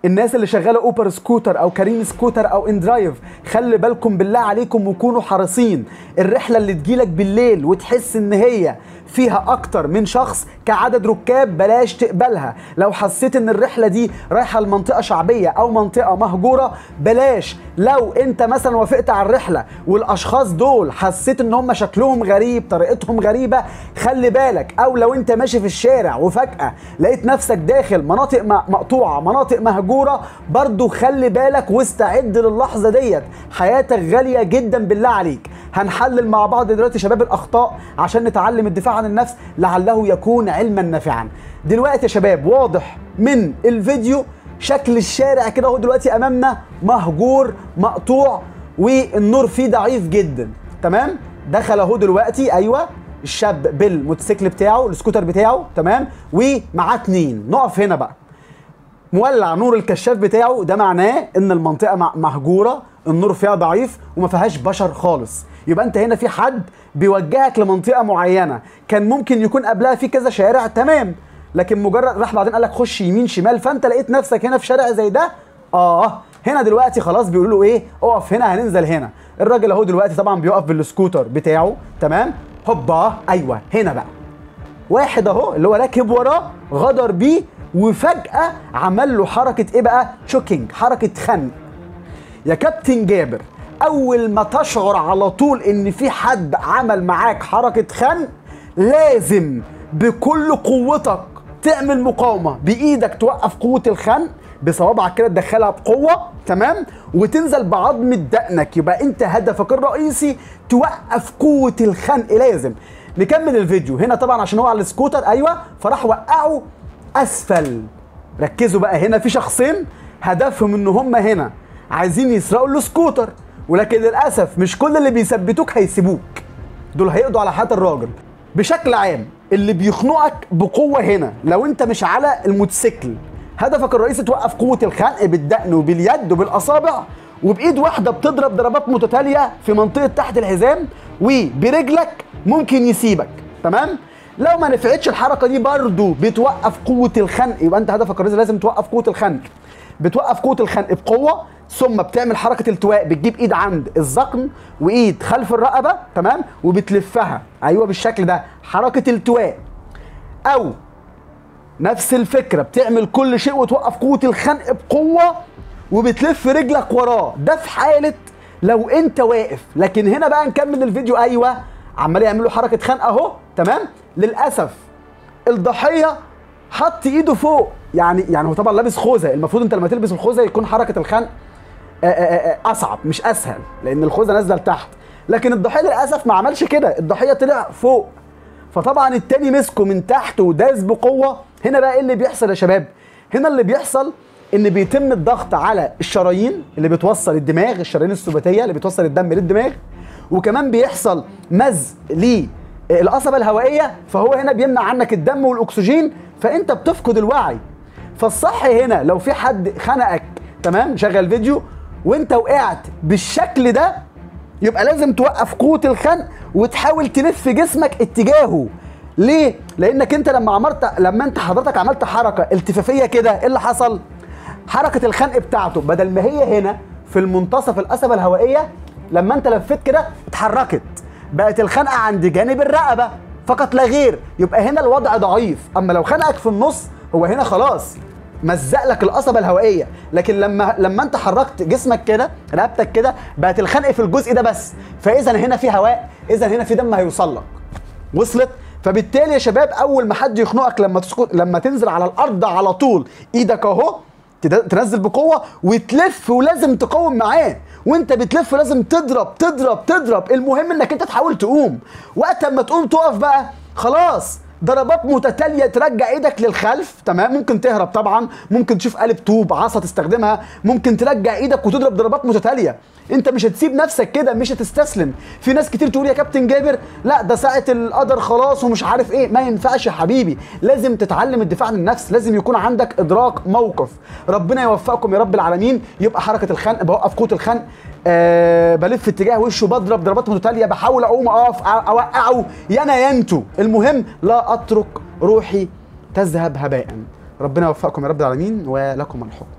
الناس اللي شغاله اوبر سكوتر او كريم سكوتر او اندرايف خلي بالكم بالله عليكم وكونوا حريصين الرحله اللي تجيلك بالليل وتحس ان هي فيها اكتر من شخص كعدد ركاب بلاش تقبلها لو حسيت ان الرحله دي رايحه لمنطقه شعبيه او منطقه مهجوره بلاش لو انت مثلا وافقت على الرحله والاشخاص دول حسيت ان هم شكلهم غريب طريقتهم غريبه خلي بالك او لو انت ماشي في الشارع وفجاه لقيت نفسك داخل مناطق م- مقطوعه مناطق مهجوره برضو خلي بالك واستعد للحظه ديت حياتك غاليه جدا بالله عليك هنحلل مع بعض دلوقتي شباب الاخطاء عشان نتعلم الدفاع عن النفس لعله يكون علما نافعا دلوقتي يا شباب واضح من الفيديو شكل الشارع كده اهو دلوقتي امامنا مهجور مقطوع والنور فيه ضعيف جدا تمام دخل اهو دلوقتي ايوه الشاب بالموتوسيكل بتاعه السكوتر بتاعه تمام ومعاه اتنين نقف هنا بقى مولع نور الكشاف بتاعه ده معناه ان المنطقه مع- مهجوره النور فيها ضعيف وما فيهاش بشر خالص يبقى انت هنا في حد بيوجهك لمنطقه معينه كان ممكن يكون قبلها في كذا شارع تمام لكن مجرد راح بعدين قال لك خش يمين شمال فانت لقيت نفسك هنا في شارع زي ده اه هنا دلوقتي خلاص بيقولوا له ايه اقف هنا هننزل هنا الراجل اهو دلوقتي طبعا بيقف بالسكوتر بتاعه تمام هوبا ايوه هنا بقى واحد اهو اللي هو راكب وراه غدر بيه وفجأة عمل له حركة ايه بقى؟ تشوكينج حركة خنق يا كابتن جابر أول ما تشعر على طول إن في حد عمل معاك حركة خنق لازم بكل قوتك تعمل مقاومة بإيدك توقف قوة الخنق بصوابعك كده تدخلها بقوة تمام وتنزل بعظمة دقنك يبقى أنت هدفك الرئيسي توقف قوة الخنق لازم نكمل الفيديو هنا طبعا عشان هو على السكوتر ايوه فراح وقعه اسفل ركزوا بقى هنا في شخصين هدفهم ان هم هنا عايزين يسرقوا السكوتر ولكن للاسف مش كل اللي بيثبتوك هيسيبوك دول هيقضوا على حياه الراجل بشكل عام اللي بيخنقك بقوه هنا لو انت مش على الموتوسيكل هدفك الرئيسي توقف قوه الخنق بالدقن وباليد وبالاصابع وبايد واحده بتضرب ضربات متتاليه في منطقه تحت الحزام وبرجلك ممكن يسيبك تمام لو ما نفعتش الحركه دي برضو بتوقف قوه الخنق يبقى انت هدفك الرئيسي لازم توقف قوه الخنق بتوقف قوه الخنق بقوه ثم بتعمل حركه التواء بتجيب ايد عند الذقن وايد خلف الرقبه تمام وبتلفها ايوه بالشكل ده حركه التواء او نفس الفكره بتعمل كل شيء وتوقف قوه الخنق بقوه وبتلف رجلك وراه ده في حاله لو انت واقف لكن هنا بقى نكمل الفيديو ايوه عمال يعمل له حركه خنق اهو تمام للاسف الضحيه حط ايده فوق يعني يعني هو طبعا لابس خوذه المفروض انت لما تلبس الخوذه يكون حركه الخنق آه، آه، آه، اصعب مش اسهل لان الخوذه نازله لتحت لكن الضحيه للاسف ما عملش كده الضحيه طلع فوق فطبعا التاني مسكه من تحت وداس بقوه هنا بقى ايه اللي بيحصل يا شباب هنا اللي بيحصل ان بيتم الضغط على الشرايين اللي بتوصل الدماغ الشرايين السباتيه اللي بتوصل الدم للدماغ وكمان بيحصل مز للقصبه الهوائيه فهو هنا بيمنع عنك الدم والاكسجين فانت بتفقد الوعي فالصح هنا لو في حد خنقك تمام شغل فيديو وانت وقعت بالشكل ده يبقى لازم توقف قوه الخنق وتحاول تلف جسمك اتجاهه ليه لانك انت لما عملت لما انت حضرتك عملت حركه التفافيه كده ايه اللي حصل حركه الخنق بتاعته بدل ما هي هنا في المنتصف القصبه الهوائيه لما انت لفيت كده اتحركت بقت الخنقه عند جانب الرقبه فقط لا غير يبقى هنا الوضع ضعيف اما لو خنقك في النص هو هنا خلاص مزق لك القصبه الهوائيه لكن لما لما انت حركت جسمك كده رقبتك كده بقت الخنق في الجزء ده بس فاذا هنا في هواء اذا هنا في دم هيوصل لك وصلت فبالتالي يا شباب اول ما حد يخنقك لما تسكت لما تنزل على الارض على طول ايدك اهو تد- تنزل بقوه وتلف ولازم تقاوم معاه وانت بتلف لازم تضرب تضرب تضرب المهم انك انت تحاول تقوم وقت ما تقوم تقف بقى خلاص ضربات متتاليه ترجع ايدك للخلف تمام ممكن تهرب طبعا ممكن تشوف قالب طوب عصا تستخدمها ممكن ترجع ايدك وتضرب ضربات متتاليه انت مش هتسيب نفسك كده مش هتستسلم في ناس كتير تقول يا كابتن جابر لا ده ساعه القدر خلاص ومش عارف ايه ما ينفعش يا حبيبي لازم تتعلم الدفاع عن النفس لازم يكون عندك ادراك موقف ربنا يوفقكم يا رب العالمين يبقى حركه الخنق بوقف قوه الخنق أه بلف اتجاه وشه بضرب ضربات متتاليه بحاول اقوم اقف أ- اوقعه يانا ينتو المهم لا اترك روحي تذهب هباء ربنا يوفقكم يا رب العالمين ولكم الحكم